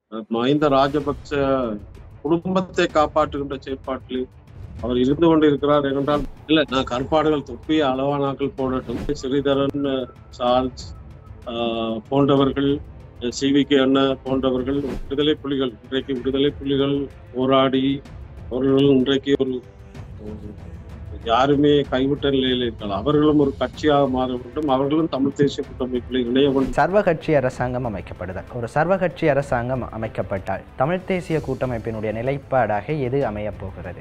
மஹிந்த ராஜபக்ச குடும்பத்தை காப்பாற்றுகின்ற செயற்பாட்டில் அவர் இருந்து கொண்டிருக்கிறார் என்றால் இல்ல நான் கற்பாடுகள் தொப்பி அளவானாக்கள் போடட்டும் ஸ்ரீதரன் சார்ல்ஸ் ஆஹ், போன்றவர்கள் சிவி கே அண்ணா போன்றவர்கள் விடுதலை புலிகள் இன்றைக்கு விடுதலை புலிகள் போராடி அவர்கள் இன்றைக்கு ஒரு ஒரு யாருமே கைவிட்ட நிலையில் இருக்கலாம் அவர்களும் ஒரு கட்சியாக மாற வேண்டும் அவர்களும் தமிழ் தேசிய கூட்டமைப்பில் இணைய வேண்டும் சர்வகட்சி அரசாங்கம் அமைக்கப்படுதல் ஒரு சர்வகட்சி அரசாங்கம் அமைக்கப்பட்டால் தமிழ் தேசிய கூட்டமைப்பினுடைய நிலைப்பாடாக எது அமையப் போகிறது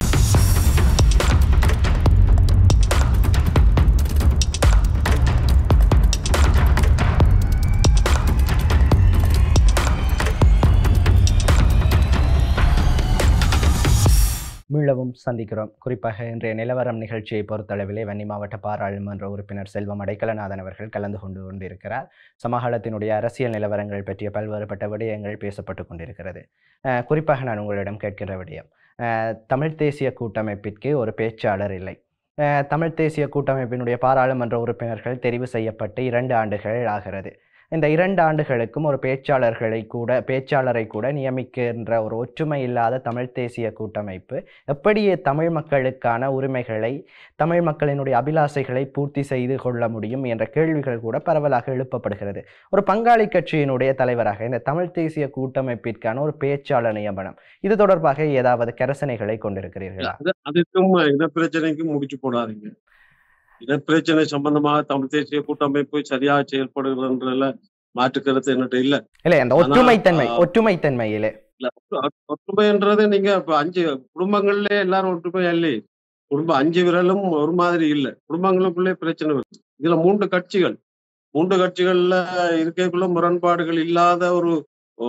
மீளவும் சந்திக்கிறோம் குறிப்பாக இன்றைய நிலவரம் நிகழ்ச்சியை பொறுத்தளவிலே வன்னி மாவட்ட பாராளுமன்ற உறுப்பினர் செல்வம் அடைக்கலநாதன் அவர்கள் கலந்து கொண்டு கொண்டிருக்கிறார் சமகாலத்தினுடைய அரசியல் நிலவரங்கள் பற்றிய பல்வேறுபட்ட விடயங்கள் பேசப்பட்டு கொண்டிருக்கிறது அஹ், குறிப்பாக நான் உங்களிடம் கேட்கிற விடயம் அஹ், தமிழ் தேசிய கூட்டமைப்பிற்கு ஒரு பேச்சாளர் இல்லை அஹ், தமிழ் தேசிய கூட்டமைப்பினுடைய பாராளுமன்ற உறுப்பினர்கள் தெரிவு செய்யப்பட்டு இரண்டு ஆண்டுகள் ஆகிறது இந்த இரண்டு ஆண்டுகளுக்கும் ஒரு பேச்சாளர்களை கூட பேச்சாளரை கூட நியமிக்கின்ற ஒரு ஒற்றுமை இல்லாத தமிழ் தேசிய கூட்டமைப்பு எப்படி தமிழ் மக்களுக்கான உரிமைகளை தமிழ் மக்களினுடைய அபிலாசைகளை பூர்த்தி செய்து கொள்ள முடியும் என்ற கேள்விகள் கூட பரவலாக எழுப்பப்படுகிறது ஒரு பங்காளி கட்சியினுடைய தலைவராக இந்த தமிழ் தேசிய கூட்டமைப்பிற்கான ஒரு பேச்சாளர் நியமனம் இது தொடர்பாக ஏதாவது கரசனைகளை கொண்டிருக்கிறீர்களா அது- அதுக்கும் இனப்பிரச்சனைக்கும் முடிச்சு போடாதீங்க இனப்பிரச்சனை சம்பந்தமாக தமிழ் தேசிய கூட்டமைப்பு சரியாக செயல்படுகிறதுல மாற்று கருத்து என்னட்ட இல்ல இல்லை அந்த ஆனா, ஒற்றுமைத்தன்மை ஆ, ஒற்றுமைத்தன்மையிலே இல்ல ஒற்று- ஒற்றுமைன்றது நீங்க இப்ப அஞ்சு குடும்பங்கள்ல எல்லாரும் ஒற்றுமையா இல்லையே குடும்பம் அஞ்சு விரலும் ஒரு மாதிரி இல்ல குடும்பங்களுக்குள்ளே பிரச்சனை வருது இதுல மூன்று கட்சிகள் மூன்று கட்சிகள்ல இருக்கக்குள்ள முரண்பாடுகள் இல்லாத ஒரு ஓ,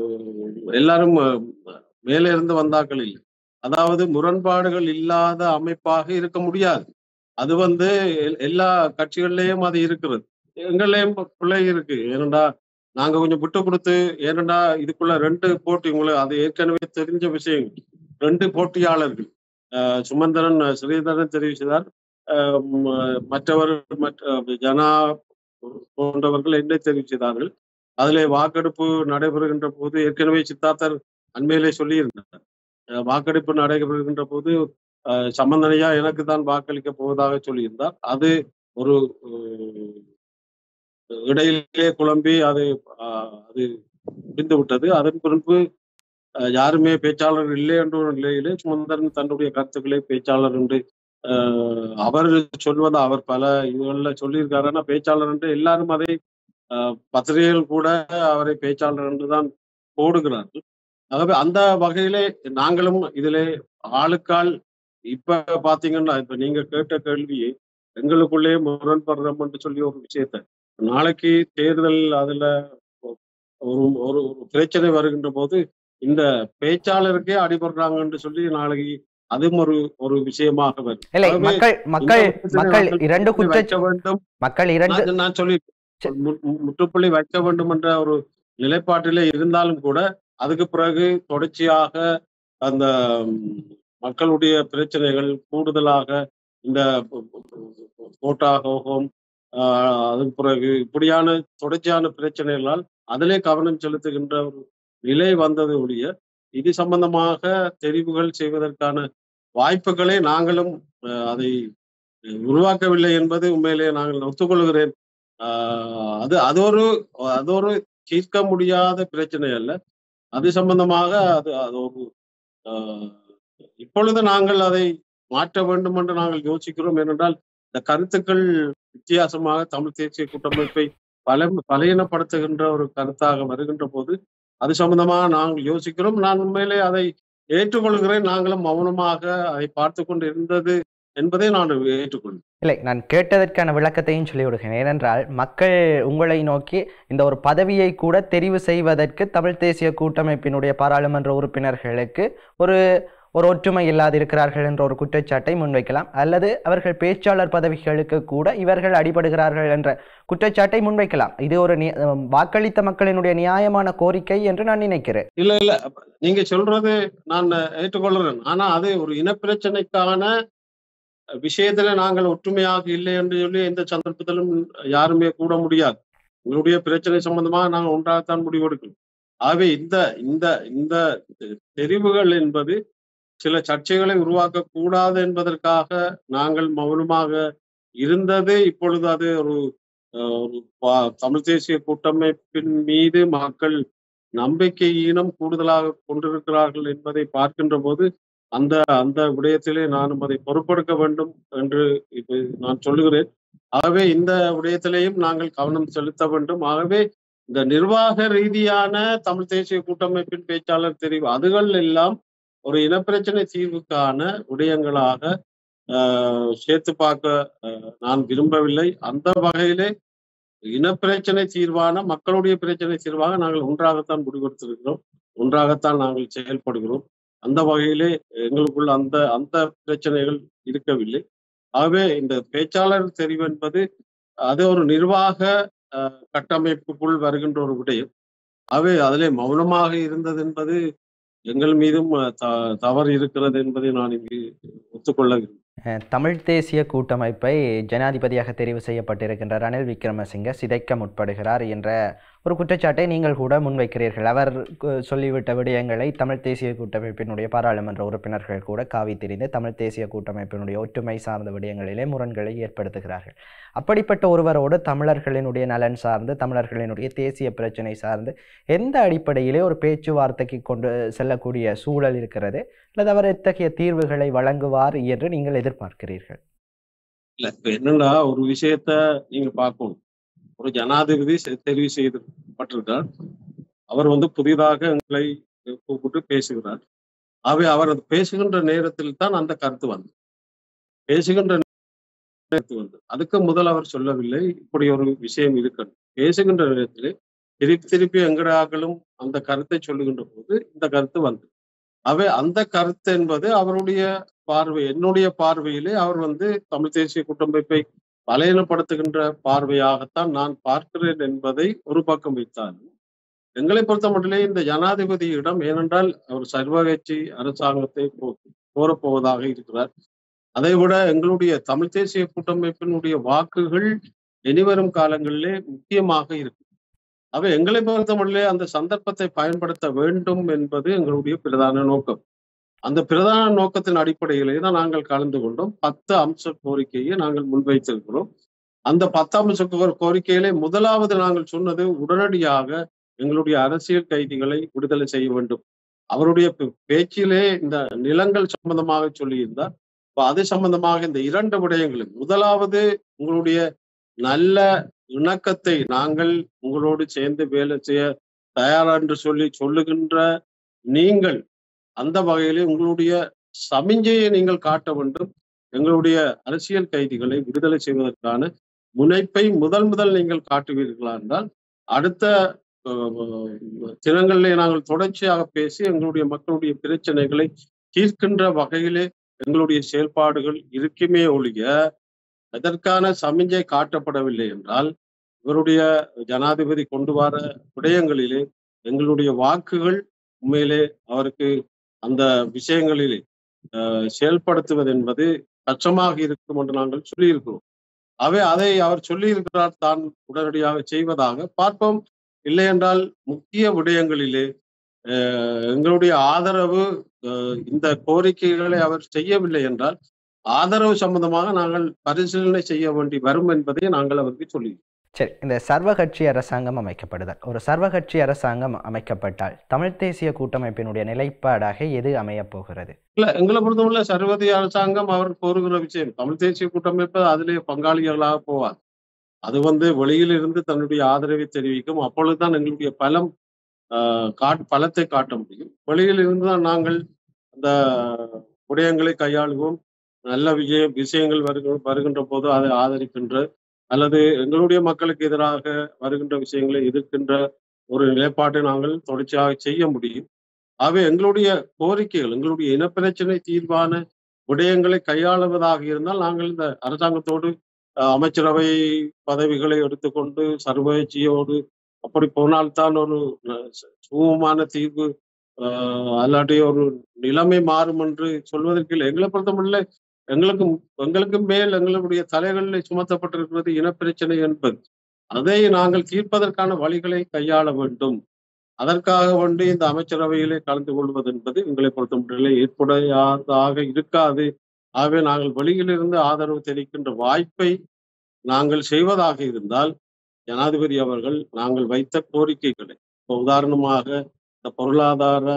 எல்லாரும் அஹ், மேலே இருந்து வந்தாக்கள் இல்லை அதாவது முரண்பாடுகள் இல்லாத அமைப்பாக இருக்க முடியாது அது வந்து எல்- எல்லா கட்சிகள்லயும் அது இருக்கிறது எங்களையும் பிள்ளை இருக்கு ஏனண்டா நாங்க கொஞ்சம் விட்டு கொடுத்து ஏனண்டா இதுக்குள்ள ரெண்டு போட்டி உங்களுக்கு அது ஏற்கனவே தெரிஞ்ச விஷயம் ரெண்டு போட்டியாளர்கள் அஹ் சுமந்திரன் அஹ் ஸ்ரீதரன் தெரிவித்தார் அஹ் ம- மற்றவர் மற்ற ஜனா போன்றவர்கள் என்ன தெரிவித்தார்கள் அதிலே வாக்கெடுப்பு நடைபெறுகின்ற போது ஏற்கனவே சித்தார்த்தர் அண்மையிலே சொல்லியிருந்தார் அஹ் வாக்கெடுப்பு நடைபெறுகின்ற போது அஹ் சம்பந்தனையா எனக்கு தான் வாக்களிக்க போவதாக சொல்லியிருந்தார் அது ஒரு அஹ், இடையிலே குழம்பி அது அஹ், அது முடிந்து விட்டது அதன் பின்பு அஹ், யாருமே பேச்சாளர் இல்லை என்ற ஒரு நிலையிலே சுமந்திரன் தன்னுடைய கருத்துக்களை பேச்சாளர் என்று அஹ், அவர் சொல்வதை அவர் பல இதுகளில் சொல்லியிருக்காரு ஆனா பேச்சாளர் என்று எல்லாரும் அதை அஹ், பத்திரிகைகள் கூட அவரை பேச்சாளர் என்று தான் போடுகிறார்கள் ஆகவே அந்த வகையிலே நாங்களும் இதிலே ஆளுக்கால் இப்ப பாத்தீங்கன்னா இப்ப நீங்க கேட்ட கேள்வியை எங்களுக்குள்ளே முரண்படுறோம் என்று சொல்லி ஒரு விஷயத்த நாளைக்கு தேர்தல் அதுல ஒரு ஒரு ஒரு பிரச்சனை வருகின்ற போது இந்த பேச்சாளருக்கே அடிபடுறாங்கன்னு சொல்லி நாளைக்கு அதுவும் ஒரு ஒரு விஷயமாக வரும் இல்லை ஆகவே மக்கள் மக்கள் இந்த பிரச்சனை மக்கள் நாங்கள் இரண்டு முற்றுப்புள்ளி குற்ற வைக்க வேண்டும் மக்கள் இரண்டு நான் நான் சொல்லி மு- மு- முற்றுப்புள்ளி வைக்க வேண்டும் என்ற ஒரு நிலைப்பாட்டிலே இருந்தாலும் கூட அதுக்கு பிறகு தொடர்ச்சியாக அந்த ம், மக்களுடைய பிரச்சனைகள் கூடுதலாக இந்த கோட்டா ஹோகம் ஆஹ், அதுக்கு பிறகு இப்படியான தொடர்ச்சியான பிரச்சனைகளால் அதிலே கவனம் செலுத்துகின்ற ஒரு நிலை வந்தது ஒழிய இது சம்பந்தமாக தெரிவுகள் செய்வதற்கான வாய்ப்புகளை நாங்களும் ஆஹ், அதை உருவாக்கவில்லை என்பது உண்மையிலே நாங்கள் ஒத்துக்கொள்கிறேன் ஆஹ் அது அது ஒரு அது ஒரு தீர்க்க முடியாத பிரச்சனை அல்ல அது சம்பந்தமாக அது அது ஒரு ஆஹ் இப்பொழுது நாங்கள் அதை மாற்ற வேண்டும் என்று நாங்கள் யோசிக்கிறோம் ஏனென்றால் இந்த கருத்துக்கள் வித்தியாசமாக தமிழ் தேசிய கூட்டமைப்பை பல பலையினப்படுத்துகின்ற ஒரு கருத்தாக வருகின்ற போது அது சம்பந்தமாக நாங்கள் யோசிக்கிறோம் நான் உண்மையிலே அதை ஏற்றுக்கொள்கிறேன் நாங்களும் மௌனமாக அதை பார்த்து கொண்டு இருந்தது என்பதை நான் ஏற்றுக்கொள்கிறேன் இல்லை நான் கேட்டதற்கான விளக்கத்தையும் சொல்லி விடுகிறேன் ஏனென்றால் மக்கள் உங்களை நோக்கி இந்த ஒரு பதவியை கூட தெரிவு செய்வதற்கு தமிழ் தேசிய கூட்டமைப்பினுடைய பாராளுமன்ற உறுப்பினர்களுக்கு ஒரு ஒரு ஒற்றுமை இல்லாதிருக்கிறார்கள் என்ற ஒரு குற்றச்சாட்டை முன்வைக்கலாம் அல்லது அவர்கள் பேச்சாளர் பதவிகளுக்கு கூட இவர்கள் அடிபடுகிறார்கள் என்ற குற்றச்சாட்டை முன்வைக்கலாம் இது ஒரு நி- வாக்களித்த மக்களினுடைய நியாயமான கோரிக்கை என்று நான் நினைக்கிறேன் இல்ல இல்ல அப்ப நீங்க சொல்றது நான் ஏற்றுக்கொள்கிறேன் ஆனா அது ஒரு இனப்பிரச்சனைக்கான விஷயத்துல நாங்கள் ஒற்றுமையாக இல்லை என்று சொல்லி எந்த சந்தர்ப்பத்திலும் யாருமே கூட முடியாது உங்களுடைய பிரச்சனை சம்பந்தமாக நாங்கள் ஒன்றாகத்தான் முடிவெடுக்கணும் ஆகவே இந்த இந்த இந்த தெரிவுகள் என்பது சில சர்ச்சைகளை உருவாக்க கூடாது என்பதற்காக நாங்கள் மௌனமாக இருந்தது இப்பொழுது அது ஒரு அஹ், ஒரு பா- தமிழ் தேசிய கூட்டமைப்பின் மீது மக்கள் நம்பிக்கை ஈனம் கூடுதலாக கொண்டிருக்கிறார்கள் என்பதை பார்க்கின்ற போது அந்த அந்த விடயத்திலே நானும் அதை பொறுப்பெடுக்க வேண்டும் என்று இது நான் சொல்லுகிறேன் ஆகவே இந்த விடயத்திலேயும் நாங்கள் கவனம் செலுத்த வேண்டும் ஆகவே இந்த நிர்வாக ரீதியான தமிழ் தேசிய கூட்டமைப்பின் பேச்சாளர் தெரிவு அதுகள் எல்லாம் ஒரு இனப்பிரச்சனை தீர்வுக்கான விடயங்களாக ஆஹ், சேர்த்து பார்க்க ஆஹ், நான் விரும்பவில்லை அந்த வகையிலே இனப்பிரச்சனை தீர்வான மக்களுடைய பிரச்சனை தீர்வாக நாங்கள் ஒன்றாகத்தான் முடிவெடுத்திருக்கிறோம் ஒன்றாகத்தான் நாங்கள் செயல்படுகிறோம் அந்த வகையிலே எங்களுக்குள்ள அந்த அந்த பிரச்சனைகள் இருக்கவில்லை ஆகவே இந்த பேச்சாளர் தெரிவு என்பது அது ஒரு நிர்வாக ஆஹ், கட்டமைப்புக்குள் வருகின்ற ஒரு விடயம் ஆகவே அதிலே மௌனமாக இருந்தது என்பது எங்கள் மீதும் அஹ், த- தவறு இருக்கிறது என்பதை நான் இங்கு ஒத்துக்கொள்ள விரும்புகிறேன். அஹ், தமிழ் தேசிய கூட்டமைப்பை ஜனாதிபதியாக தெரிவு செய்யப்பட்டிருக்கின்ற ரணில் விக்ரமசிங்க சிதைக்க முற்படுகிறார் என்ற ஒரு குற்றச்சாட்டை நீங்கள் கூட முன்வைக்கிறீர்கள் அவர் கு- சொல்லிவிட்ட விடயங்களை தமிழ் தேசிய கூட்டமைப்பினுடைய பாராளுமன்ற உறுப்பினர்கள் கூட காவி திரிந்து தமிழ் தேசிய கூட்டமைப்பினுடைய ஒற்றுமை சார்ந்த விடயங்களிலே முரண்களை ஏற்படுத்துகிறார்கள் அப்படிப்பட்ட ஒருவரோடு தமிழர்களினுடைய நலன் சார்ந்து தமிழர்களினுடைய தேசிய பிரச்சனை சார்ந்து எந்த அடிப்படையிலே ஒரு பேச்சுவார்த்தைக்கு கொண்டு செல்லக்கூடிய சூழல் இருக்கிறது அல்லது அவர் எத்தகைய தீர்வுகளை வழங்குவார் என்று நீங்கள் எதிர்பார்க்கிறீர்கள் இல்ல இப்ப என்னன்னா ஒரு விஷயத்த நீங்க பார்க்கணும் ஒரு ஜனாதிபதி செ- தெரிவு செய்யப்பட்டிருக்கார் அவர் வந்து புதிதாக எங்களை கூப்பிட்டு பேசுகிறார் ஆகவே அவர் அது பேசுகின்ற நேரத்தில் தான் அந்த கருத்து வந்தது பேசுகின்ற நேரத்து வந்தது அதுக்கு முதல் அவர் சொல்லவில்லை இப்படி ஒரு விஷயம் இருக்கணும் பேசுகின்ற நேரத்திலே திருப்பி திருப்பி எங்கடாக்களும் அந்த கருத்தை சொல்லுகின்ற போது இந்த கருத்து வந்தது அவை அந்த கருத்து என்பது அவருடைய பார்வை என்னுடைய பார்வையிலே அவர் வந்து தமிழ் தேசிய கூட்டமைப்பை பலையனப்படுத்துகின்ற பார்வையாகத்தான் நான் பார்க்கிறேன் என்பதை ஒரு பக்கம் வைத்தாலும் எங்களை பொறுத்த மட்டிலே இந்த ஜனாதிபதியிடம் ஏனென்றால் அவர் சர்வகட்சி அரசாங்கத்தை கோ- கோரப்போவதாக இருக்கிறார் அதை விட எங்களுடைய தமிழ் தேசிய கூட்டமைப்பினுடைய வாக்குகள் இனிவரும் காலங்களிலே முக்கியமாக இருக்கு அவை எங்களை பொறுத்த மட்டிலே அந்த சந்தர்ப்பத்தை பயன்படுத்த வேண்டும் என்பது எங்களுடைய பிரதான நோக்கம் அந்த பிரதான நோக்கத்தின் அடிப்படையிலே தான் நாங்கள் கலந்து கொண்டோம் பத்து அம்ச கோரிக்கையை நாங்கள் முன்வைத்திருக்கிறோம் அந்த பத்து அம்ச கோ- கோரிக்கையிலே முதலாவது நாங்கள் சொன்னது உடனடியாக எங்களுடைய அரசியல் கைதிகளை விடுதலை செய்ய வேண்டும் அவருடைய பே- பேச்சிலே இந்த நிலங்கள் சம்பந்தமாக சொல்லியிருந்தார் இப்ப அது சம்பந்தமாக இந்த இரண்டு விடயங்களும் முதலாவது உங்களுடைய நல்ல இணக்கத்தை நாங்கள் உங்களோடு சேர்ந்து வேலை செய்ய தயாரா என்று சொல்லி சொல்லுகின்ற நீங்கள் அந்த வகையிலே உங்களுடைய சமிஞ்சையை நீங்கள் காட்ட வேண்டும் எங்களுடைய அரசியல் கைதிகளை விடுதலை செய்வதற்கான முனைப்பை முதல் முதல் நீங்கள் காட்டுவீர்களா என்றால் அடுத்த அஹ், தினங்களிலே நாங்கள் தொடர்ச்சியாக பேசி எங்களுடைய மக்களுடைய பிரச்சனைகளை தீர்க்கின்ற வகையிலே எங்களுடைய செயல்பாடுகள் இருக்குமே ஒழிய அதற்கான சமிஞ்சை காட்டப்படவில்லை என்றால் இவருடைய ஜனாதிபதி கொண்டு வர விடயங்களிலே எங்களுடைய வாக்குகள் உண்மையிலே அவருக்கு அந்த விஷயங்களிலே அஹ், செயல்படுத்துவது என்பது கஷ்டமாக இருக்கும் என்று நாங்கள் சொல்லியிருக்கிறோம் அவை அதை அவர் சொல்லியிருக்கிறார் தான் உடனடியாக செய்வதாக பார்ப்போம் இல்லை என்றால் முக்கிய விடயங்களிலே அஹ், எங்களுடைய ஆதரவு அஹ், இந்த கோரிக்கைகளை அவர் செய்யவில்லை என்றால் ஆதரவு சம்பந்தமாக நாங்கள் பரிசீலனை செய்ய வேண்டி வரும் என்பதை நாங்கள் அவருக்கு சொல்லி சரி இந்த சர்வகட்சி அரசாங்கம் அமைக்கப்படுதல் ஒரு சர்வகட்சி அரசாங்கம் அமைக்கப்பட்டால் தமிழ் தேசிய கூட்டமைப்பினுடைய நிலைப்பாடாக எது அமையப் போகிறது இல்ல எங்களை பொறுத்தவரை சர்வதேச அரசாங்கம் அவர் கோருகிற விஷயம் தமிழ் தேசிய கூட்டமைப்பு அதிலே பங்காளிகளாக போவார் அது வந்து வெளியில் இருந்து தன்னுடைய ஆதரவை தெரிவிக்கும் அப்பொழுதுதான் எங்களுடைய பலம் ஆஹ் காட் பலத்தை காட்ட முடியும் வெளியில் இருந்து தான் நாங்கள் அந்த விடயங்களை கையாளுவோம் நல்ல விஷய விஷயங்கள் வருகிற வருகின்ற போது அதை ஆதரிக்கின்ற அல்லது எங்களுடைய மக்களுக்கு எதிராக வருகின்ற விஷயங்களை எதிர்க்கின்ற ஒரு நிலைப்பாட்டை நாங்கள் தொடர்ச்சியாக செய்ய முடியும் ஆகவே எங்களுடைய கோரிக்கைகள் எங்களுடைய இனப்பிரச்சனை தீர்வான விடயங்களை கையாளுவதாக இருந்தால் நாங்கள் இந்த அரசாங்கத்தோடு அஹ், அமைச்சரவை பதவிகளை எடுத்துக்கொண்டு சர்வகட்சியோடு அப்படி போனால்தான் ஒரு அஹ், சு- சுமூகமான தீர்வு அஹ், அல்லாட்டி ஒரு நிலைமை மாறும் என்று சொல்வதற்கு இல்லை எங்களை பொறுத்தமட்டில் எங்களுக்கு எங்களுக்கு மேல் எங்களுடைய தலைகளில் சுமத்தப்பட்டிருக்கிறது இனப்பிரச்சனை என்பது அதை நாங்கள் தீர்ப்பதற்கான வழிகளை கையாள வேண்டும் அதற்காக வேண்டி இந்த அமைச்சரவையிலே கலந்து கொள்வது என்பது எங்களை பொறுத்தமட்டிலே ஏற்புடையதாக இருக்காது ஆகவே நாங்கள் வெளியிலிருந்து ஆதரவு தெரிவிக்கின்ற வாய்ப்பை நாங்கள் செய்வதாக இருந்தால் ஜனாதிபதி அவர்கள் நாங்கள் வைத்த கோரிக்கைகளை இப்போ உதாரணமாக இந்த பொருளாதார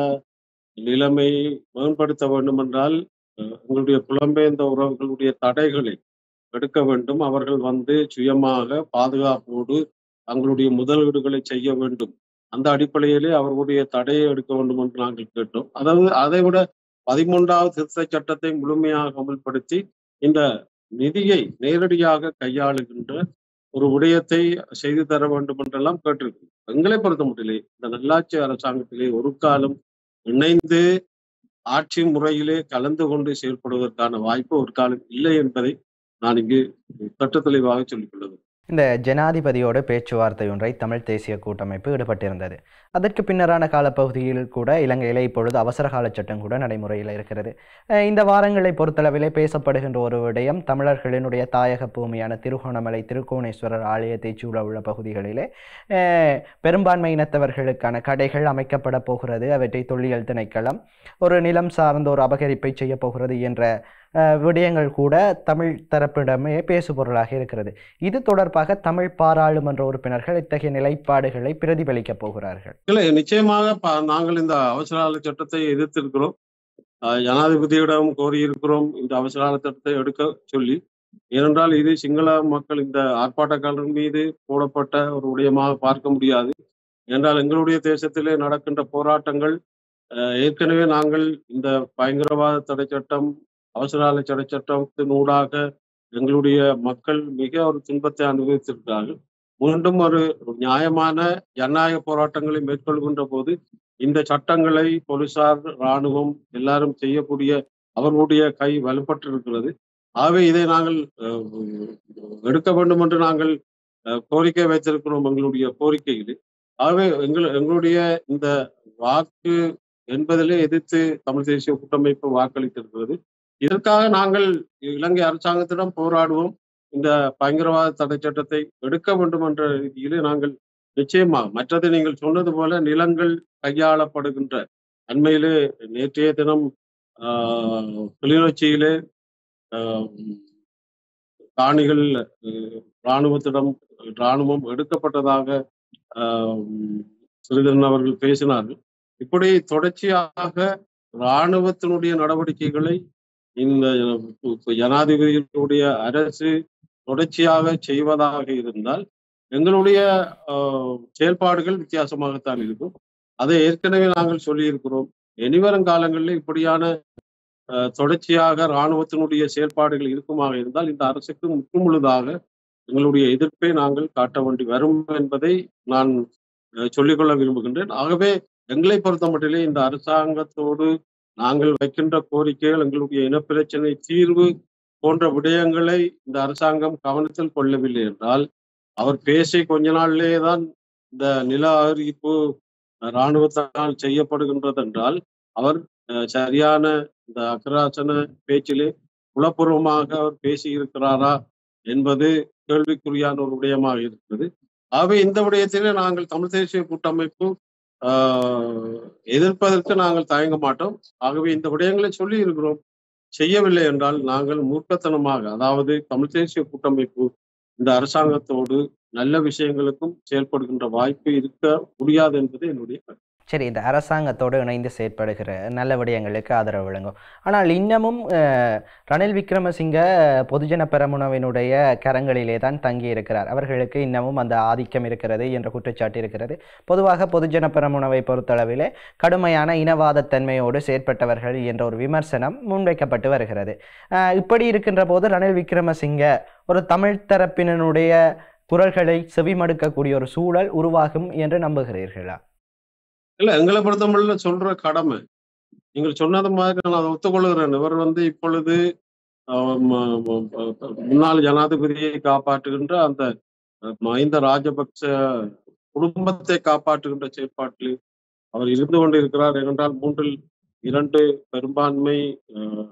நிலைமையை மேம்படுத்த வேண்டும் என்றால் அஹ், எங்களுடைய புலம்பெயர்ந்த உறவுகளுடைய தடைகளை எடுக்க வேண்டும் அவர்கள் வந்து சுயமாக பாதுகாப்போடு தங்களுடைய முதலீடுகளை செய்ய வேண்டும் அந்த அடிப்படையிலே அவர்களுடைய தடையை எடுக்க வேண்டும் என்று நாங்கள் கேட்டோம் அதாவது அதை விட பதிமூன்றாவது திருத்த சட்டத்தை முழுமையாக அமல்படுத்தி இந்த நிதியை நேரடியாக கையாளுகின்ற ஒரு விடயத்தை செய்து தர வேண்டும் என்றெல்லாம் கேட்டிருக்கிறோம் எங்களை பொறுத்த மட்டிலே இந்த நல்லாட்சி அரசாங்கத்திலே ஒரு காலம் இணைந்து ஆட்சி முறையிலே கலந்து கொண்டு செயல்படுவதற்கான வாய்ப்பு ஒரு காலம் இல்லை என்பதை நான் இங்கு சட்ட தெளிவாக சொல்லிக் கொள்ளுகிறேன் இந்த ஜனாதிபதியோடு பேச்சுவார்த்தை ஒன்றை தமிழ் தேசிய கூட்டமைப்பு ஈடுபட்டிருந்தது அதற்கு பின்னரான காலப்பகுதியில் கூட இலங்கையிலே இப்பொழுது அவசர கால சட்டம் கூட நடைமுறையில் இருக்கிறது அஹ் இந்த வாரங்களை பொறுத்தளவிலே பேசப்படுகின்ற ஒரு விடயம் தமிழர்களினுடைய தாயக பூமியான திருகோணமலை திருக்கோணேஸ்வரர் ஆலயத்தைச் சூழ உள்ள பகுதிகளிலே அஹ் பெரும்பான்மை இனத்தவர்களுக்கான கடைகள் அமைக்கப்பட போகிறது அவற்றை தொல்லியல் திணைக்களம் ஒரு நிலம் சார்ந்த ஒரு அபகரிப்பை செய்ய போகிறது என்ற அஹ், விடயங்கள் கூட தமிழ் தரப்பிடமே பேசுபொருளாக இருக்கிறது இது தொடர்பாக தமிழ் பாராளுமன்ற உறுப்பினர்கள் இத்தகைய நிலைப்பாடுகளை பிரதிபலிக்கப் போகிறார்கள் இல்லை நிச்சயமாக ப- நாங்கள் இந்த அவசர கால சட்டத்தை எதிர்த்திருக்கிறோம் ஆஹ் ஜனாதிபதியிடம் கோரியிருக்கிறோம் இந்த அவசர கால சட்டத்தை எடுக்க சொல்லி ஏனென்றால் இது சிங்கள மக்கள் இந்த ஆர்ப்பாட்டக்காரர் மீது போடப்பட்ட ஒரு விடயமாக பார்க்க முடியாது என்றால் எங்களுடைய தேசத்திலே நடக்கின்ற போராட்டங்கள் ஆஹ் ஏற்கனவே நாங்கள் இந்த பயங்கரவாத தடை சட்டம் அவசர கால தடை சட்டத்தின் ஊடாக எங்களுடைய மக்கள் மிக ஒரு துன்பத்தை அனுபவித்திருக்கிறார்கள் மீண்டும் ஒரு ஒரு நியாயமான ஜனநாயக போராட்டங்களை மேற்கொள்கின்ற போது இந்த சட்டங்களை போலீசார் இராணுவம் எல்லாரும் செய்யக்கூடிய அவர்களுடைய கை வலுப்பட்டிருக்கிறது ஆகவே இதை நாங்கள் அஹ், எடுக்க வேண்டும் என்று நாங்கள் அஹ், கோரிக்கை வைத்திருக்கிறோம் எங்களுடைய கோரிக்கையில் ஆகவே எங்கள் எங்களுடைய இந்த வாக்கு என்பதிலே எதிர்த்து தமிழ் தேசிய கூட்டமைப்பு வாக்களித்திருக்கிறது இதற்காக நாங்கள் இலங்கை அரசாங்கத்திடம் போராடுவோம் இந்த பயங்கரவாத தடை சட்டத்தை எடுக்க வேண்டும் என்ற ரீதியிலே நாங்கள் நிச்சயமாக மற்றது நீங்கள் சொன்னது போல நிலங்கள் கையாளப்படுகின்ற அண்மையிலே நேற்றைய தினம் ஆஹ், கிளிநொச்சியிலே ஆஹ், காணிகள் அஹ், இராணுவத்திடம் இராணுவம் எடுக்கப்பட்டதாக ஆஹ், சிறிதரன் அவர்கள் பேசினார்கள் இப்படி தொடர்ச்சியாக இராணுவத்தினுடைய நடவடிக்கைகளை இந்த ஜனாதிபதியினுடைய அரசு தொடர்ச்சியாக செய்வதாக இருந்தால் எங்களுடைய ஆஹ், செயல்பாடுகள் வித்தியாசமாகத்தான் இருக்கும் அதை ஏற்கனவே நாங்கள் சொல்லியிருக்கிறோம் இனிவரும் காலங்களில் இப்படியான ஆஹ், தொடர்ச்சியாக இராணுவத்தினுடைய செயல்பாடுகள் இருக்குமாக இருந்தால் இந்த அரசுக்கு முற்றுமுழுதாக எங்களுடைய எதிர்ப்பை நாங்கள் காட்ட வேண்டி வரும் என்பதை நான் ஆஹ், சொல்லிக்கொள்ள விரும்புகின்றேன் ஆகவே எங்களை பொறுத்த மட்டிலே இந்த அரசாங்கத்தோடு நாங்கள் வைக்கின்ற கோரிக்கைகள் எங்களுடைய இனப்பிரச்சனை தீர்வு போன்ற விடயங்களை இந்த அரசாங்கம் கவனத்தில் கொள்ளவில்லை என்றால் அவர் பேசி கொஞ்ச நாளிலே தான் இந்த நில அறிவிப்பு இராணுவத்தால் செய்யப்படுகின்றது என்றால் அவர் அஹ், சரியான இந்த அக்கராசன பேச்சிலே உளப்பூர்வமாக அவர் பேசி இருக்கிறாரா என்பது கேள்விக்குறியான ஒரு விடயமாக இருக்கிறது ஆகவே இந்த விடயத்திலே நாங்கள் தமிழ் தேசிய கூட்டமைப்பு ஆஹ், எதிர்ப்பதற்கு நாங்கள் தயங்க மாட்டோம் ஆகவே இந்த விடயங்களை சொல்லி இருக்கிறோம் செய்யவில்லை என்றால் நாங்கள் மூர்க்கத்தனமாக அதாவது தமிழ் தேசிய கூட்டமைப்பு இந்த அரசாங்கத்தோடு நல்ல விஷயங்களுக்கும் செயல்படுகின்ற வாய்ப்பு இருக்க முடியாது என்பது என்னுடைய கருத்து. சரி இந்த அரசாங்கத்தோடு இணைந்து செயற்படுகிற நல்ல விடயங்களுக்கு ஆதரவு வழங்கும் ஆனால் இன்னமும் அஹ், ரணில் விக்ரமசிங்க பொதுஜன பெரமுனவினுடைய கரங்களிலே தான் தங்கி இருக்கிறார் அவர்களுக்கு இன்னமும் அந்த ஆதிக்கம் இருக்கிறது என்ற குற்றச்சாட்டு இருக்கிறது பொதுவாக பொதுஜன பெரமுனவை பொறுத்தளவிலே கடுமையான இனவாதத்தன்மையோடு செயற்பட்டவர்கள் என்ற ஒரு விமர்சனம் முன்வைக்கப்பட்டு வருகிறது அஹ், இப்படி இருக்கின்ற போது ரணில் விக்ரமசிங்க ஒரு தமிழ் தரப்பினருடைய குரல்களை செவிமடுக்கக்கூடிய ஒரு சூழல் உருவாகும் என்று நம்புகிறீர்களா இல்ல எங்களை பொறுத்தமல்ல சொல்ற கடமை நீங்கள் சொன்னது மாதிரி நான் அதை ஒத்துக்கொள்கிறேன் இவர் வந்து இப்பொழுது ஆஹ், ம- ம- முன்னாள் ஜனாதிபதியை காப்பாற்றுகின்ற அந்த அஹ், மஹிந்த ராஜபக்ச குடும்பத்தை காப்பாற்றுகின்ற செயற்பாட்டில் அவர் இருந்து கொண்டிருக்கிறார் ஏனென்றால் மூன்றில் இரண்டு பெரும்பான்மை ஆஹ்,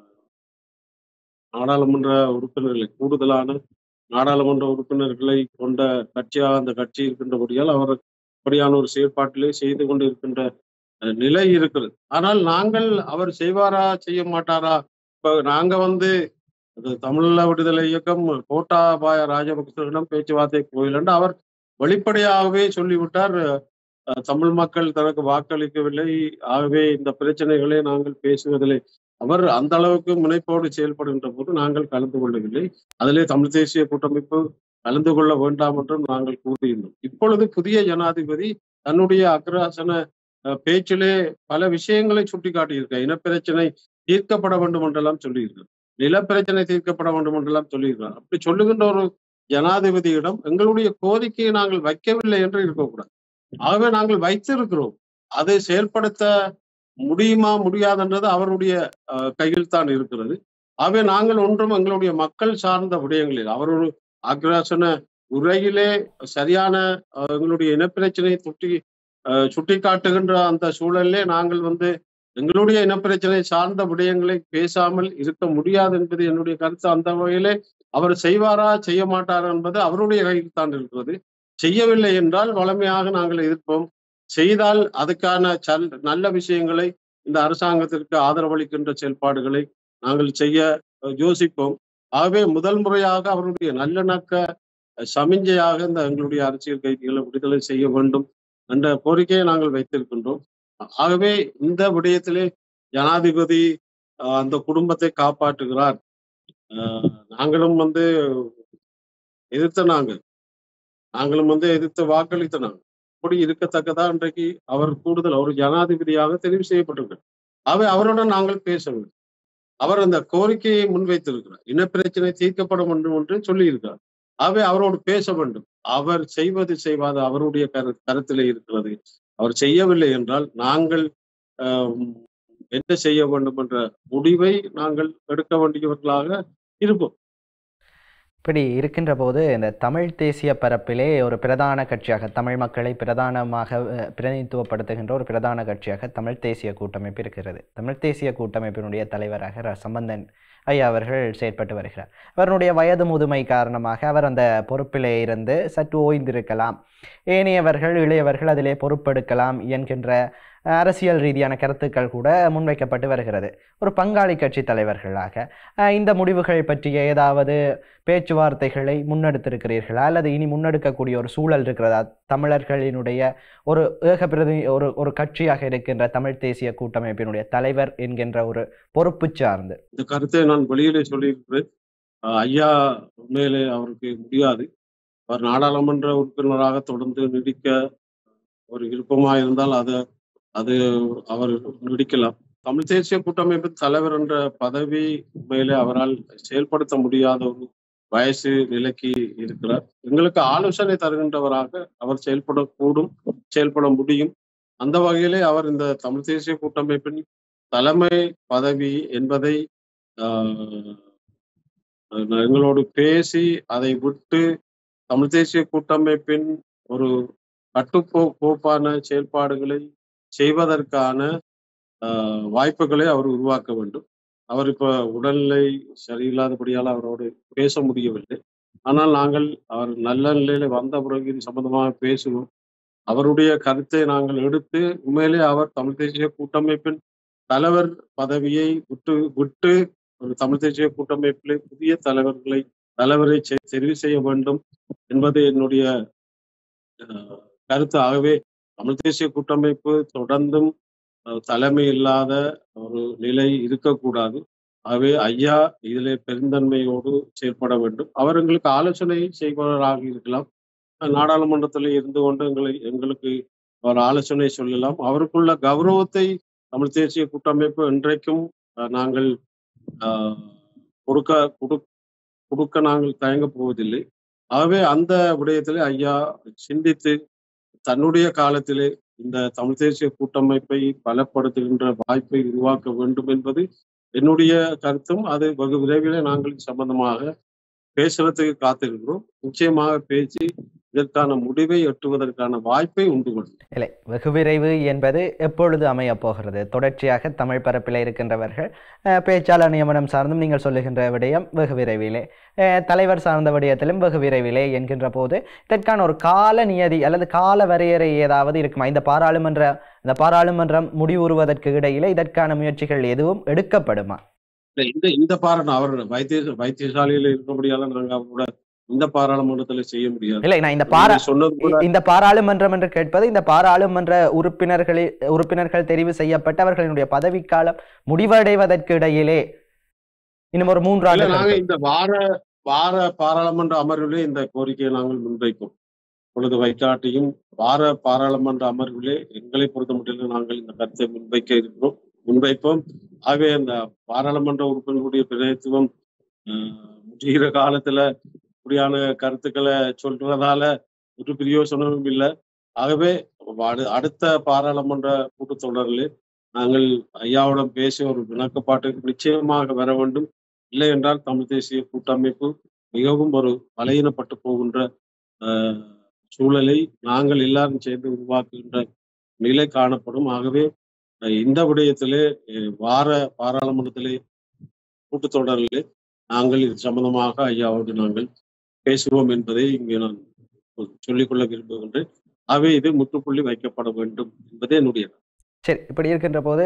நாடாளுமன்ற உறுப்பினர்களை கூடுதலான நாடாளுமன்ற உறுப்பினர்களை கொண்ட கட்சியாக அந்த கட்சி இருக்கின்றபடியால் அவர் அப்படியான ஒரு செயற்பாட்டிலே செய்து கொண்டு இருக்கின்ற அஹ், நிலை இருக்கிறது ஆனால் நாங்கள் அவர் செய்வாரா செய்ய மாட்டாரா இப்ப நாங்க வந்து அது தமிழீழ விடுதலை இயக்கம் கோட்டாபாய ராஜபக்சரிடம் பேச்சுவார்த்தை போயிலன்னு அவர் வெளிப்படையாகவே சொல்லிவிட்டார் அஹ், தமிழ் மக்கள் தனக்கு வாக்களிக்கவில்லை ஆகவே இந்த பிரச்சனைகளை நாங்கள் பேசுவதில்லை அவர் அந்த அளவுக்கு முனைப்போடு செயல்படுகின்ற போது நாங்கள் கலந்து கொள்ளவில்லை அதிலே தமிழ் தேசிய கூட்டமைப்பு கலந்து கொள்ள வேண்டாம் என்றும் நாங்கள் கூறியிருந்தோம் இப்பொழுது புதிய ஜனாதிபதி தன்னுடைய அக்ராசன அஹ், பேச்சிலே பல விஷயங்களை சுட்டிக்காட்டியிருக்க இனப்பிரச்சனை தீர்க்கப்பட வேண்டும் என்றெல்லாம் சொல்லியிருக்கிறார் நிலப்பிரச்சனை தீர்க்கப்பட வேண்டும் என்றெல்லாம் சொல்லியிருக்கிறார் அப்படி சொல்லுகின்ற ஒரு ஜனாதிபதியிடம் எங்களுடைய கோரிக்கையை நாங்கள் வைக்கவில்லை என்று இருக்கக்கூடாது ஆகவே நாங்கள் வைத்திருக்கிறோம் அதை செயல்படுத்த முடியுமா முடியாதுன்றது அவருடைய அஹ், கையில் தான் இருக்கிறது ஆகவே நாங்கள் ஒன்றும் எங்களுடைய மக்கள் சார்ந்த விடயங்களில் அவர் ஒரு ஆக்ராசன உரையிலே சரியான அஹ், எங்களுடைய இனப்பிரச்சனையை சுட்டி அஹ், சுட்டிக்காட்டுகின்ற அந்த சூழலிலே நாங்கள் வந்து எங்களுடைய இனப்பிரச்சனை சார்ந்த விடயங்களை பேசாமல் இருக்க முடியாது என்பது என்னுடைய கருத்து அந்த வகையிலே அவர் செய்வாரா செய்ய மாட்டாரா என்பது அவருடைய கையில் தான் இருக்கிறது செய்யவில்லை என்றால் வளமையாக நாங்கள் எதிர்ப்போம் செய்தால் அதுக்கான சல் நல்ல விஷயங்களை இந்த அரசாங்கத்திற்கு ஆதரவளிக்கின்ற செயல்பாடுகளை நாங்கள் செய்ய அஹ், யோசிப்போம் ஆகவே முதல் முறையாக அவருடைய நல்லிணக்க அஹ், சமிஞ்சையாக இந்த எங்களுடைய அரசியல் கைதிகளை விடுதலை செய்ய வேண்டும் என்ற கோரிக்கையை நாங்கள் வைத்திருக்கின்றோம் ஆகவே இந்த விடயத்திலே ஜனாதிபதி அஹ், அந்த குடும்பத்தை காப்பாற்றுகிறார் அஹ், நாங்களும் வந்து எதிர்த்த நாங்கள் நாங்களும் வந்து எதிர்த்து வாக்களித்த நாங்கள் அப்படி இருக்கத்தக்கதா இன்றைக்கு அவர் கூடுதல் ஒரு ஜனாதிபதியாக தெரிவு செய்யப்பட்டிருக்கிறார் ஆகவே அவருடன் நாங்கள் பேச வேண்டும் அவர் அந்த கோரிக்கையை முன்வைத்திருக்கிறார் இனப்பிரச்சனை தீர்க்கப்பட வேண்டும் என்று சொல்லியிருக்கிறார் ஆகவே அவரோடு பேச வேண்டும் அவர் செய்வது செய்வாது அவருடைய கரு கருத்திலே இருக்கிறது அவர் செய்யவில்லை என்றால் நாங்கள் ஆஹ், என்ன செய்ய வேண்டும் என்ற முடிவை நாங்கள் எடுக்க வேண்டியவர்களாக இருப்போம் இப்படி இருக்கின்ற போது இந்த தமிழ் தேசிய பரப்பிலே ஒரு பிரதான கட்சியாக தமிழ் மக்களை பிரதானமாக அஹ், பிரதிநிதித்துவப்படுத்துகின்ற ஒரு பிரதான கட்சியாக தமிழ் தேசிய கூட்டமைப்பு இருக்கிறது தமிழ் தேசிய கூட்டமைப்பினுடைய தலைவராக ர. சம்பந்தன் ஐயா அவர்கள் செயற்பட்டு வருகிறார் அவருடைய வயது முதுமை காரணமாக அவர் அந்த பொறுப்பிலே இருந்து சற்று ஓய்ந்திருக்கலாம் ஏனையவர்கள் இளையவர்கள் அதிலே பொறுப்பெடுக்கலாம் என்கின்ற அஹ், அரசியல் ரீதியான கருத்துக்கள் கூட முன்வைக்கப்பட்டு வருகிறது ஒரு பங்காளி கட்சி தலைவர்களாக அஹ், இந்த முடிவுகள் பற்றிய ஏதாவது பேச்சுவார்த்தைகளை முன்னெடுத்திருக்கிறீர்களா அல்லது இனி முன்னெடுக்கக்கூடிய ஒரு சூழல் இருக்கிறதா தமிழர்களினுடைய ஒரு ஏக பிரதி ஒரு ஒரு கட்சியாக இருக்கின்ற தமிழ் தேசிய கூட்டமைப்பினுடைய தலைவர் என்கின்ற ஒரு பொறுப்பு சார்ந்து இந்த கருத்தை நான் வெளியிலே சொல்லியிருக்கிறேன் ஆஹ் ஐயா உண்மையிலே அவருக்கு முடியாது அவர் நாடாளுமன்ற உறுப்பினராக தொடர்ந்து நீடிக்க ஒரு விருப்பமா இருந்தால் அது அது அவர் நீடிக்கலாம் தமிழ் தேசிய கூட்டமைப்பு தலைவர் என்ற பதவி உண்மையிலே அவரால் செயல்படுத்த முடியாத ஒரு வயசு நிலைக்கு இருக்கிறார் எங்களுக்கு ஆலோசனை தருகின்றவராக அவர் செயல்படக்கூடும் செயல்பட முடியும் அந்த வகையிலே அவர் இந்த தமிழ் தேசிய கூட்டமைப்பின் தலைமை பதவி என்பதை ஆஹ், எங்களோடு பேசி அதை விட்டு தமிழ் தேசிய கூட்டமைப்பின் ஒரு கட்டுக்கோ கோப்பான செயல்பாடுகளை செய்வதற்கான ஆஹ், வாய்ப்புகளை அவர் உருவாக்க வேண்டும் அவர் இப்ப உடல்நிலை சரியில்லாதபடியால் அவரோடு பேச முடியவில்லை ஆனால் நாங்கள் அவர் நல்ல நிலையில வந்த பிறகு இது சம்பந்தமாக பேசுவோம் அவருடைய கருத்தை நாங்கள் எடுத்து உண்மையிலே அவர் தமிழ் தேசிய கூட்டமைப்பின் தலைவர் பதவியை விட்டு விட்டு ஒரு தமிழ் தேசிய கூட்டமைப்பிலே புதிய தலைவர்களை தலைவரை செ- தெரிவு செய்ய வேண்டும் என்பது என்னுடைய அஹ், கருத்து ஆகவே தமிழ் தேசிய கூட்டமைப்பு தொடர்ந்தும் அஹ், தலைமை இல்லாத ஒரு நிலை இருக்கக்கூடாது ஆகவே ஐயா இதிலே பெருந்தன்மையோடு செயல்பட வேண்டும் அவர் எங்களுக்கு ஆலோசனை செய்பவராக இருக்கலாம் அஹ், நாடாளுமன்றத்தில் இருந்து கொண்டு எங்களை எங்களுக்கு அவர் ஆலோசனை சொல்லலாம் அவருக்குள்ள கௌரவத்தை தமிழ் தேசிய கூட்டமைப்பு இன்றைக்கும் அஹ், நாங்கள் ஆஹ், கொடுக்க கொடு- கொடுக்க நாங்கள் தயங்க போவதில்லை ஆகவே அந்த விடயத்திலே ஐயா சிந்தித்து தன்னுடைய காலத்திலே இந்த தமிழ் தேசிய கூட்டமைப்பை பலப்படுத்துகின்ற வாய்ப்பை உருவாக்க வேண்டும் என்பது என்னுடைய கருத்தும் அது வெகு விரைவிலே நாங்கள் இது சம்பந்தமாக பேசுறதுக்கு காத்திருக்கிறோம் நிச்சயமாக பேசி இதற்கான முடிவை எட்டுவதற்கான வாய்ப்பை உண்டு கொள்ளும் இல்லை வெகு விரைவு என்பது எப்பொழுது அமையப் போகிறது தொடர்ச்சியாக தமிழ் பரப்பில் இருக்கின்றவர்கள் அஹ், பேச்சாளர் நியமனம் சார்ந்தும் நீங்கள் சொல்லுகின்ற விடயம் வெகு விரைவிலே அஹ், தலைவர் சார்ந்த விடயத்திலும் வெகு விரைவிலே என்கின்ற போது இதற்கான ஒரு கால நியதி அல்லது கால வரையறை ஏதாவது இருக்குமா இந்த பாராளுமன்ற இந்த பாராளுமன்றம் முடிவுறுவதற்கு இடையிலே இதற்கான முயற்சிகள் எதுவும் எடுக்கப்படுமா இல்ல, இந்த இந்த பாராளும் அவர் வைத்திய வைத்தியசாலையில இருக்கபடியால நாங்க அவரோட இந்த பாராளுமன்றத்துல செய்ய முடியாது இல்லை நான் இந்த பாரா நீங்க சொன்னது போல இந்த பாராளுமன்றம் என்று கேட்பது இந்த பாராளுமன்ற உறுப்பினர்களில் உறுப்பினர்கள் தெரிவு செய்யப்பட்டு அவர்களினுடைய பதவிக்காலம் முடிவடைவதற்கு இடையிலே இன்னும் ஒரு மூன்று இல்ல, நாங்க ஆண்டுகள் இந்த வார வார பாராளுமன்ற அமர்விலே இந்த கோரிக்கையை நாங்கள் முன்வைப்போம் பொழுது வைக்காட்டியும் வார பாராளுமன்ற அமர்விலே எங்களை பொறுத்த மட்டும் நாங்கள் இந்த கருத்தை முன்வைக்க இருக்கிறோம் முன்வைப்போம் ஆகவே அந்த பாராளுமன்ற உறுப்பினர்களுடைய பிரதித்துவம் முடிகிற காலத்துல இப்படியான கருத்துக்களை சொல்றதால ஒரு பிரயோசனமும் இல்லை ஆகவே அடு- அடுத்த பாராளுமன்ற கூட்டத்தொடரில் நாங்கள் ஐயாவுடன் பேசி ஒரு விளக்கப்பாட்டுக்கு நிச்சயமாக வர வேண்டும் இல்லை என்றால் தமிழ் தேசிய கூட்டமைப்பு மிகவும் ஒரு பலையினப்பட்டு போகின்ற ஆஹ், சூழலை நாங்கள் எல்லாரும் சேர்ந்து உருவாக்குகின்ற நிலை காணப்படும் ஆகவே அஹ், இந்த விடயத்திலே அஹ், வார பாராளுமன்றத்திலே கூட்டத்தொடரிலே நாங்கள் இது சம்பந்தமாக ஐயாவோடு நாங்கள் பேசுவோம் என்பதை இங்கே நான் சொல்லிக்கொள்ள விரும்புகின்றேன் ஆகவே இது முற்றுப்புள்ளி வைக்கப்பட வேண்டும் என்பதே என்னுடைய சரி இப்படி இருக்கின்ற போது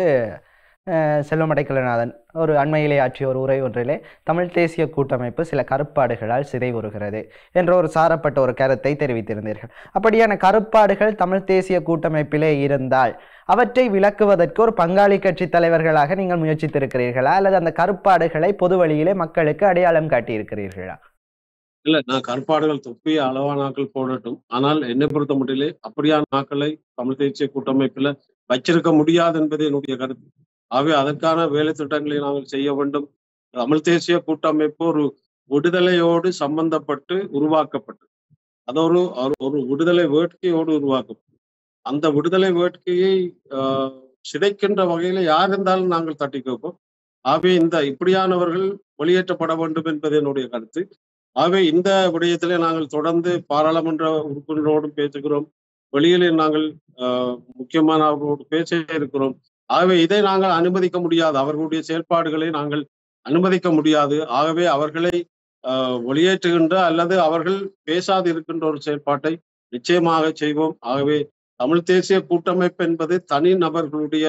அஹ், செல்வம் அடைக்கலநாதன் ஒரு அண்மையிலே ஆற்றிய ஒரு உரை ஒன்றிலே தமிழ் தேசிய கூட்டமைப்பு சில கருப்பாடுகளால் சிதைவுறுகிறது என்ற ஒரு சாரப்பட்ட ஒரு கருத்தை தெரிவித்திருந்தீர்கள் அப்படியான கருப்பாடுகள் தமிழ் தேசிய கூட்டமைப்பிலே இருந்தால் அவற்றை விளக்குவதற்கு ஒரு பங்காளி கட்சி தலைவர்களாக நீங்கள் முயற்சித்திருக்கிறீர்களா அல்லது அந்த கருப்பாடுகளை பொது வழியிலே மக்களுக்கு அடையாளம் காட்டியிருக்கிறீர்களா இல்ல நான் கருப்பாடுகள் தொப்பிய அளவா நாட்கள் போடட்டும் ஆனால் என்னை பொறுத்த மட்டிலே அப்படியான நாட்களை தமிழ் தேசிய கூட்டமைப்புல வச்சிருக்க முடியாது என்பது என்னுடைய கருத்து ஆகவே அதற்கான வேலை திட்டங்களை நாங்கள் செய்ய வேண்டும் தமிழ் தேசிய கூட்டமைப்பு ஒரு விடுதலையோடு சம்பந்தப்பட்டு உருவாக்கப்பட்டது அது ஒரு ஒரு- ஒரு விடுதலை வேட்கையோடு உருவாக்கப்பட்டது அந்த விடுதலை வேட்கையை ஆஹ், சிதைக்கின்ற வகையில யார் இருந்தாலும் நாங்கள் தட்டி கேட்போம் ஆகவே இந்த இப்படியானவர்கள் வெளியேற்றப்பட வேண்டும் என்பது என்னுடைய கருத்து ஆகவே இந்த விடயத்திலே நாங்கள் தொடர்ந்து பாராளுமன்ற உறுப்பினரோடும் பேசுகிறோம் வெளியிலே நாங்கள் ஆஹ், முக்கியமான அவர்களோடு பேச இருக்கிறோம் ஆகவே இதை நாங்கள் அனுமதிக்க முடியாது அவர்களுடைய செயல்பாடுகளை நாங்கள் அனுமதிக்க முடியாது ஆகவே அவர்களை ஆஹ், வெளியேற்றுகின்ற அல்லது அவர்கள் பேசாது இருக்கின்ற ஒரு செயல்பாட்டை நிச்சயமாக செய்வோம் ஆகவே தமிழ் தேசிய கூட்டமைப்பு என்பது தனி நபர்களுடைய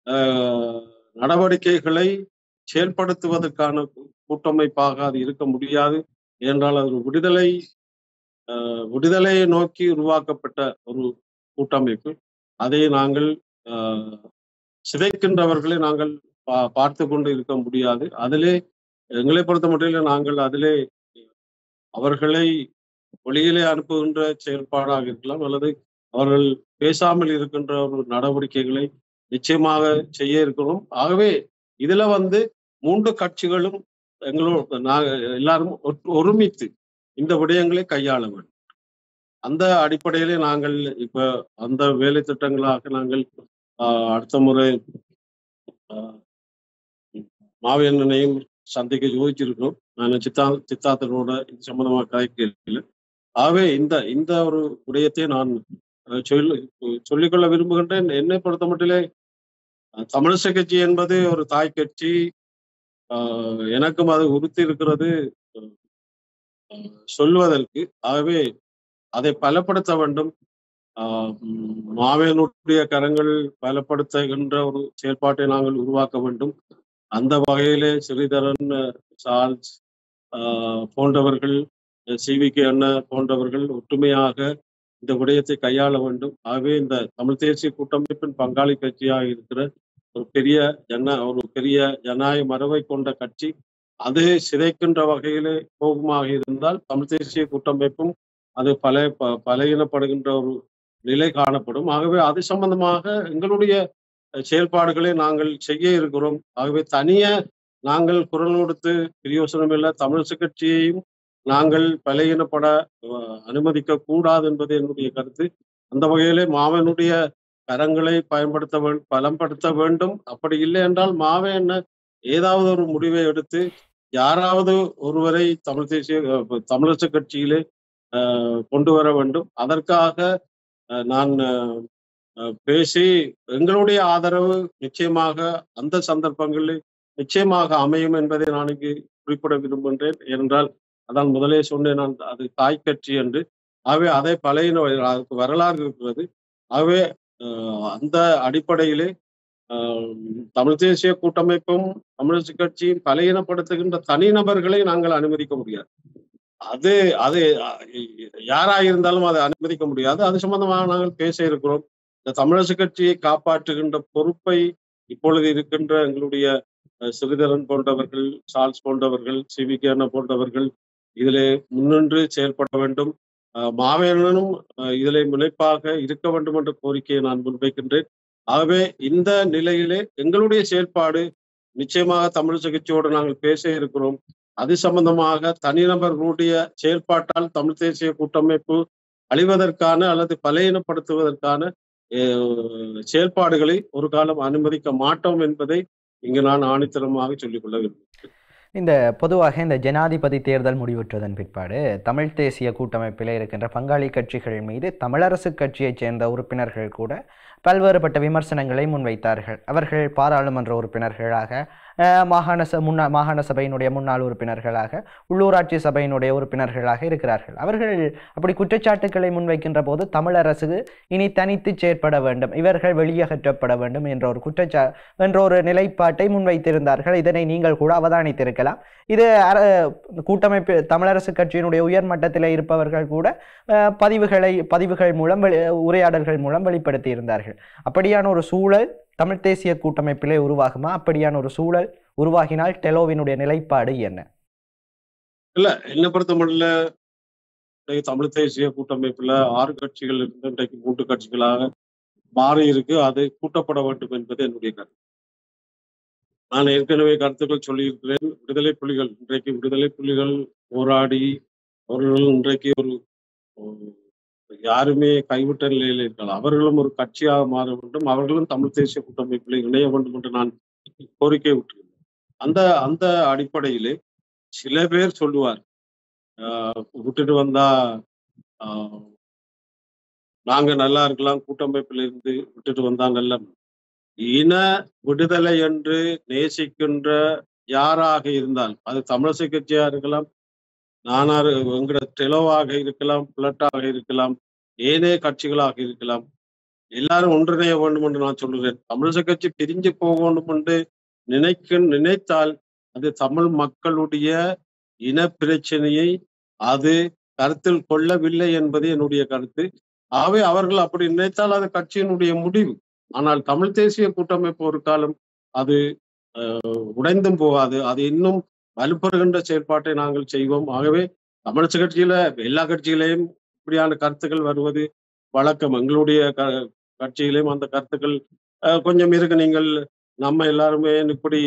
ஆஹ், நடவடிக்கைகளை செயல்படுத்துவதற்கான கூ- கூட்டமைப்பாக அது இருக்க முடியாது ஏனென்றால் அது ஒரு விடுதலை ஆஹ், விடுதலையை நோக்கி உருவாக்கப்பட்ட ஒரு கூட்டமைப்பு அதை நாங்கள் ஆஹ், சிதைக்கின்றவர்களை நாங்கள் பா- பார்த்து கொண்டு இருக்க முடியாது அதிலே எங்களை பொறுத்த மட்டில் நாங்கள் அதிலே அவர்களை வெளியிலே அனுப்புகின்ற செயல்பாடாக இருக்கலாம் அல்லது அவர்கள் பேசாமல் இருக்கின்ற ஒரு நடவடிக்கைகளை நிச்சயமாக செய்ய இருக்கிறோம் ஆகவே இதுல வந்து மூன்று கட்சிகளும் எங்களோட நாங்க எல்லாரும் ஒற்று- ஒருமித்து இந்த விடயங்களை கையாள வேண்டும் அந்த அடிப்படையிலே நாங்கள் இப்ப அந்த வேலை திட்டங்களாக நாங்கள் ஆஹ், அடுத்த முறை ஆஹ், மாவீரனையும் சந்திக்க யோசிச்சிருக்கோம் நான் சித்தா சித்தார்த்தனோட இது சம்பந்தமாக கதைக்கல ஆகவே இந்த இந்த ஒரு விடயத்தை நான் அஹ், சொல்லி சொல்லிக்கொள்ள விரும்புகின்றேன் என்னை பொறுத்த மட்டிலே அஹ், தமிழிசை கட்சி என்பது ஒரு தாய் கட்சி ஆஹ், எனக்கும் அது உறுத்தி இருக்கிறது அஹ், சொல்வதற்கு ஆகவே அதை பலப்படுத்த வேண்டும் ஆஹ், உம், மாவேனுடைய கரங்கள் பலப்படுத்துகின்ற ஒரு செயல்பாட்டை நாங்கள் உருவாக்க வேண்டும் அந்த வகையிலே ஸ்ரீதரன் சார்ல்ஸ் ஆஹ், போன்றவர்கள் சிவிகே அண்ணா போன்றவர்கள் ஒற்றுமையாக இந்த விடயத்தை கையாள வேண்டும் ஆகவே இந்த தமிழ் தேசிய கூட்டமைப்பின் பங்காளி கட்சியாக இருக்கிற ஒரு பெரிய ஜன ஒரு பெரிய ஜனநாயக மரபை கொண்ட கட்சி அது சிதைக்கின்ற வகையிலே போகுமாக இருந்தால் தமிழ் தேசிய கூட்டமைப்பும் அது பல ப- பலகீனப்படுகின்ற ஒரு நிலை காணப்படும் ஆகவே அது சம்பந்தமாக எங்களுடைய அஹ், செயல்பாடுகளை நாங்கள் செய்ய இருக்கிறோம் ஆகவே தனிய நாங்கள் குரல் கொடுத்து பிரயோசனம் இல்லை தமிழிசை கட்சியையும் நாங்கள் பலகீனப்பட அஹ், அனுமதிக்க கூடாது என்பது என்னுடைய கருத்து அந்த வகையிலே மாவனுடைய கரங்களை பயன்படுத்த வே- பலப்படுத்த வேண்டும் அப்படி இல்லை என்றால் மாவே என்ன ஏதாவது ஒரு முடிவை எடுத்து யாராவது ஒருவரை தமிழ் தேசிய அஹ், தமிழிசை கட்சியிலே அஹ், கொண்டு வர வேண்டும் அதற்காக அஹ், நான் அஹ், அஹ், பேசி எங்களுடைய ஆதரவு நிச்சயமாக அந்த சந்தர்ப்பங்களில் நிச்சயமாக அமையும் என்பதை நான் இங்கு குறிப்பிட விரும்புகின்றேன் ஏனென்றால் அதான் முதலே சொன்னேன் நான் அது தாய் கட்சி என்று ஆகவே அதை பழைய அதுக்கு வரலாறு இருக்கிறது ஆகவே அஹ், அந்த அடிப்படையிலே ஆஹ் தமிழ் தேசிய கூட்டமைப்பும் தமிழரசு கட்சியும் பலையினப்படுத்துகின்ற தனிநபர்களை நாங்கள் அனுமதிக்க முடியாது அது அது அஹ், யாராயிருந்தாலும் அதை அனுமதிக்க முடியாது அது சம்பந்தமாக நாங்கள் பேச இருக்கிறோம் இந்த தமிழரசு கட்சியை காப்பாற்றுகின்ற பொறுப்பை இப்பொழுது இருக்கின்ற எங்களுடைய அஹ், சிறிதரன் போன்றவர்கள் சார்ல்ஸ் போன்றவர்கள் சிவிகேன போன்றவர்கள் இதிலே முன்னின்று செயல்பட வேண்டும் அஹ், மாவேலனும் அஹ், இதிலே முனைப்பாக இருக்க வேண்டும் என்ற கோரிக்கையை நான் முன்வைக்கின்றேன் ஆகவே இந்த நிலையிலே எங்களுடைய செயல்பாடு நிச்சயமாக தமிழ் சிகிச்சையோடு நாங்கள் பேச இருக்கிறோம் அது சம்பந்தமாக தனிநபர்களுடைய செயல்பாட்டால் தமிழ் தேசிய கூட்டமைப்பு அழிவதற்கான அல்லது பலையினப்படுத்துவதற்கான அஹ், செயல்பாடுகளை ஒரு காலம் அனுமதிக்க மாட்டோம் என்பதை இங்கு நான் ஆணித்தரமாக சொல்லிக்கொள்ள விரும்புகிறேன் இந்த பொதுவாக இந்த ஜனாதிபதி தேர்தல் முடிவுற்றதன் பிற்பாடு தமிழ் தேசிய கூட்டமைப்பில் இருக்கின்ற பங்காளி கட்சிகள் மீது தமிழரசு கட்சியைச் சேர்ந்த உறுப்பினர்கள் கூட பல்வேறுபட்ட விமர்சனங்களை முன்வைத்தார்கள் அவர்கள் பாராளுமன்ற உறுப்பினர்களாக அஹ், மாகாண ச முன்னா மாகாண சபையினுடைய முன்னாள் உறுப்பினர்களாக உள்ளூராட்சி சபையினுடைய உறுப்பினர்களாக இருக்கிறார்கள் அவர்கள் அப்படி குற்றச்சாட்டுக்களை முன்வைக்கின்ற போது தமிழரசு இனி தனித்து செயற்பட வேண்டும் இவர்கள் வெளியகற்றப்பட வேண்டும் என்ற ஒரு குற்றச்சா என்ற ஒரு நிலைப்பாட்டை முன்வைத்திருந்தார்கள் இதனை நீங்கள் கூட அவதானித்திருக்கலாம் இது அர கூட்டமைப்பு தமிழரசு கட்சியினுடைய உயர் மட்டத்தில் இருப்பவர்கள் கூட அஹ், பதிவுகளை பதிவுகள் மூலம் வெளி- உரையாடல்கள் மூலம் வெளிப்படுத்தி இருந்தார்கள் அப்படியான ஒரு சூழல் தமிழ் தேசிய கூட்டமைப்பிலே உருவாகுமா அப்படியான ஒரு சூழல் உருவாகினால் டெலோவினுடைய நிலைப்பாடு என்ன இல்ல என்னை பொறுத்த மட்டும் இன்றைக்கு தமிழ் தேசிய கூட்டமைப்புல ஆறு கட்சிகள் இருந்து இன்றைக்கு மூன்று கட்சிகளாக மாறி இருக்கு அது கூட்டப்பட வேண்டும் என்பது என்னுடைய கருத்து நான் ஏற்கனவே கருத்துக்கள் சொல்லியிருக்கிறேன் விடுதலை புலிகள் இன்றைக்கு விடுதலை புலிகள் போராடி அவர்கள் இன்றைக்கு ஒரு ஒரு யாருமே கைவிட்ட நிலையில் இருக்கலாம் அவர்களும் ஒரு கட்சியாக மாற வேண்டும் அவர்களும் தமிழ் தேசிய கூட்டமைப்பில் இணைய வேண்டும் என்று நான் கோரிக்கை விட்டிருந்தேன் அந்த அந்த அடிப்படையிலே சில பேர் சொல்லுவார் ஆஹ் விட்டுட்டு வந்தா ஆஹ் நாங்க நல்லா இருக்கலாம் கூட்டமைப்பில் இருந்து விட்டுட்டு வந்தா நல்ல இன விடுதலை என்று நேசிக்கின்ற யாராக இருந்தால் அது தமிழரசு கட்சியா இருக்கலாம் நானார் எங்கட டெலோவாக இருக்கலாம் பிளட்டாக இருக்கலாம் ஏனே கட்சிகளாக இருக்கலாம் எல்லாரும் ஒன்றிணைய வேண்டும் என்று நான் சொல்லுகிறேன் தமிழரசு கட்சி பிரிஞ்சு போக வேண்டும் என்று நினைக்க நினைத்தால் அது தமிழ் மக்களுடைய இன பிரச்சனையை அது கருத்தில் கொள்ளவில்லை என்பது என்னுடைய கருத்து ஆகவே அவர்கள் அப்படி நினைத்தால் அது கட்சியினுடைய முடிவு ஆனால் தமிழ் தேசிய கூட்டமைப்பு ஒரு காலம் அது அஹ், உடைந்தும் போகாது அது இன்னும் வலுப்பெறுகின்ற செயல்பாட்டை நாங்கள் செய்வோம் ஆகவே தமிழரசு கட்சியில எல்லா கட்சியிலையும் இப்படியான கருத்துக்கள் வருவது வழக்கம் எங்களுடைய க கட்சியிலையும் அந்த கருத்துக்கள் அஹ், கொஞ்சம் இருக்கு நீங்கள் நம்ம எல்லாருமே இப்படி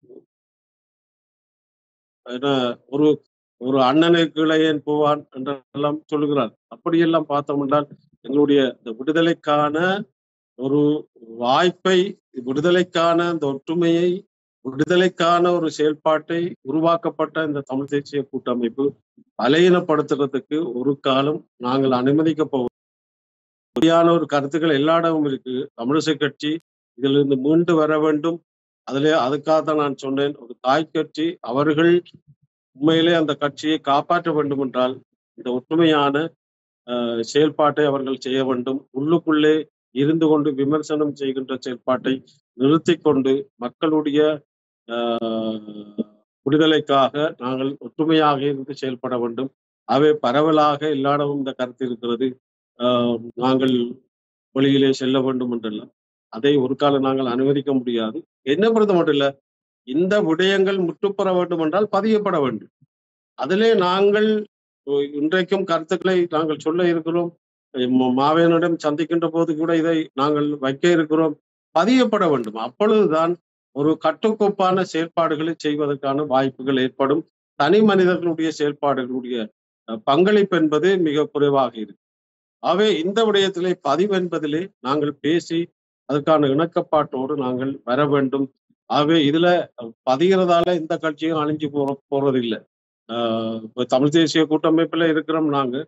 என்ன ஒரு ஒரு அண்ணனுக்கு இளையன் போவான் என்றெல்லாம் சொல்லுகிறார் அப்படியெல்லாம் பார்த்தோம் என்றால் எங்களுடைய இந்த விடுதலைக்கான ஒரு வாய்ப்பை விடுதலைக்கான இந்த ஒற்றுமையை விடுதலைக்கான ஒரு செயல்பாட்டை உருவாக்கப்பட்ட இந்த தமிழ் தேசிய கூட்டமைப்பு பலையினப்படுத்துறதுக்கு ஒரு காலம் நாங்கள் அனுமதிக்க போவோம் சரியான ஒரு கருத்துக்கள் எல்லா இடமும் இருக்கு தமிழிசை கட்சி இதுல இருந்து மீண்டு வர வேண்டும் அதுல அதுக்காக தான் நான் சொன்னேன் ஒரு தாய் கட்சி அவர்கள் உண்மையிலே அந்த கட்சியை காப்பாற்ற வேண்டும் என்றால் இந்த ஒற்றுமையான அஹ், செயல்பாட்டை அவர்கள் செய்ய வேண்டும் உள்ளுக்குள்ளே இருந்து கொண்டு விமர்சனம் செய்கின்ற செயல்பாட்டை நிறுத்தி கொண்டு மக்களுடைய ஆஹ், விடுதலைக்காக நாங்கள் ஒற்றுமையாக இருந்து செயல்பட வேண்டும் அவை பரவலாக எல்லாரிடமும் இந்த கருத்து இருக்கிறது ஆஹ், நாங்கள் வெளியிலே செல்ல வேண்டும் என்றெல்லாம் அதை ஒரு காலம் நாங்கள் அனுமதிக்க முடியாது என்ன பொறுத்த மட்டும் இல்ல இந்த விடயங்கள் முற்றுப்பெற வேண்டும் என்றால் பதியப்பட வேண்டும் அதிலே நாங்கள் ஒ- இன்றைக்கும் கருத்துக்களை நாங்கள் சொல்ல இருக்கிறோம் ம- மாவேனிடம் சந்திக்கின்ற போது கூட இதை நாங்கள் வைக்க இருக்கிறோம் பதியப்பட வேண்டும் அப்பொழுதுதான் ஒரு கட்டுக்கோப்பான செயல்பாடுகளை செய்வதற்கான வாய்ப்புகள் ஏற்படும் தனி மனிதர்களுடைய செயல்பாடுகளுடைய அஹ், பங்களிப்பு என்பது மிக குறைவாக இருக்கு ஆகவே இந்த விடயத்திலே பதிவு என்பதிலே நாங்கள் பேசி அதற்கான இணக்கப்பாட்டோடு நாங்கள் வர வேண்டும் ஆகவே இதுல பதிகிறதால இந்த கட்சியும் அழிஞ்சு போற போறது இல்லை ஆஹ் இப்ப தமிழ் தேசிய கூட்டமைப்புல இருக்கிறோம் நாங்க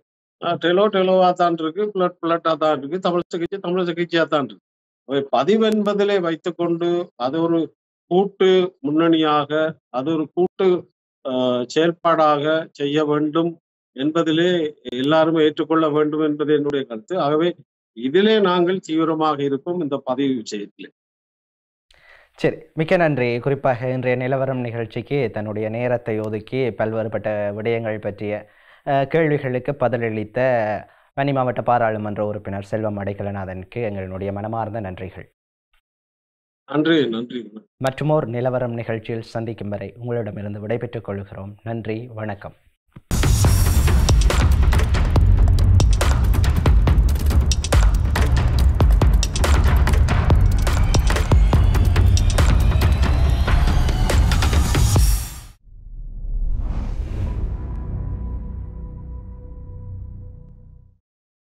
டெலோ டெலோவா தான் இருக்கு பிளட் பிளட்டா தான் இருக்கு தமிழ் சிகிச்சை தமிழ் சிகிச்சையா தான் இருக்கு அவை பதிவு என்பதிலே வைத்துக்கொண்டு அது ஒரு கூட்டு முன்னணியாக அது ஒரு கூட்டு ஆஹ், செயல்பாடாக செய்ய வேண்டும் என்பதிலே எல்லாரும் ஏற்றுக்கொள்ள வேண்டும் என்பது என்னுடைய கருத்து ஆகவே இதிலே நாங்கள் தீவிரமாக இருப்போம் இந்த பதிவு விஷயத்திலே சரி மிக்க நன்றி குறிப்பாக இன்றைய நிலவரம் நிகழ்ச்சிக்கு தன்னுடைய நேரத்தை ஒதுக்கி பல்வேறுபட்ட விடயங்கள் பற்றிய அஹ், கேள்விகளுக்கு பதிலளித்த வன்னி மாவட்ட பாராளுமன்ற உறுப்பினர் செல்வம் அடைக்கலநாதனுக்கு எங்களுடைய மனமார்ந்த நன்றிகள் நன்றி நன்றி மற்றுமோர் நிலவரம் நிகழ்ச்சியில் சந்திக்கும் வரை உங்களிடமிருந்து விடைபெற்றுக் கொள்கிறோம் நன்றி வணக்கம்